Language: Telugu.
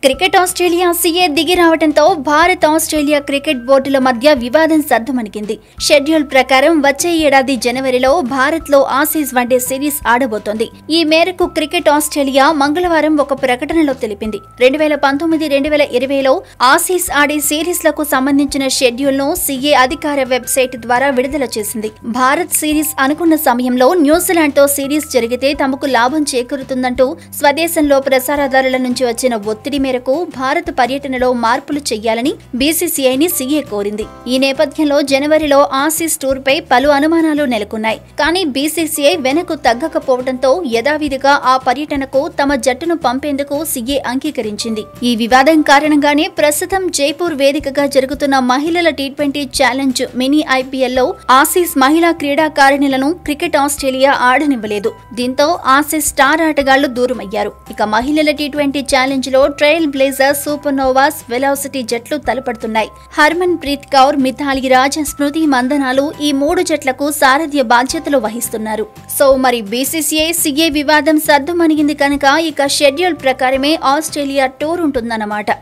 క్రికెట్ ఆస్ట్రేలియా సీఏ దిగి రావడంతో భారత్ ఆస్ట్రేలియా క్రికెట్ బోర్డుల మధ్య వివాదం సద్దుమణిగింది షెడ్యూల్ ప్రకారం వచ్చే ఏడాది జనవరిలో భారత్ లో ఆసీస్ వన్డే సిరీస్ ఆడబోతోంది ఈ మేరకు క్రికెట్ ఆస్ట్రేలియా మంగళవారం ఒక ప్రకటనలో తెలిపింది రెండు వేల పంతొమ్మిది రెండు వేల ఇరవైలో ఆసీస్ ఆడే సిరీస్లకు సంబంధించిన షెడ్యూల్ ను సీఏ అధికార వెబ్సైట్ ద్వారా విడుదల చేసింది భారత్ సిరీస్ అనుకున్న సమయంలో న్యూజిలాండ్ తో సిరీస్ జరిగితే తమకు లాభం చేకూరుతుందంటూ స్వదేశంలో ప్రసారదారుల నుంచి వచ్చిన ఒత్తిడి మేరకు భారత్ పర్యటనలో మార్పులు చేయాలని బీసీసీఐని సీఏ కోరింది ఈ నేపథ్యంలో జనవరిలో ఆసీస్ టూర్ పై పలు అనుమానాలు నెలకొన్నాయి కానీ బీసీసీఐ వెనక్కు తగ్గకపోవడంతో యథావిధిగా ఆ పర్యటనకు తమ జట్టును పంపేందుకు సీఏ అంగీకరించింది ఈ వివాదం కారణంగానే ప్రస్తుతం జైపూర్ వేదికగా జరుగుతున్న మహిళల టీ ట్వంటీ ఛాలెంజ్ మినీ ఐపీఎల్లో ఆసీస్ మహిళా క్రీడాకారిణులను క్రికెట్ ఆస్ట్రేలియా ఆడనివ్వలేదు దీంతో ఆసీస్ స్టార్ ఆటగాళ్లు దూరమయ్యారు ఇక మహిళల టీ ట్వంటీ ఛాలెంజ్ లో Trailblazers Supernovas Velocity జట్లు తలపడుతున్నాయి హర్మన్ ప్రీత్ కౌర్ మిథాలి రాజ్ స్మృతి మందనాలు ఈ మూడు జట్లకు సారథ్య బాధ్యతలు వహిస్తున్నారు సో మరి బీసీసీఐ సిఏ వివాదం సద్దుమణిగింది కనుక ఇక షెడ్యూల్ ప్రకారమే ఆస్ట్రేలియా టూర్ ఉంటుందన్నమాట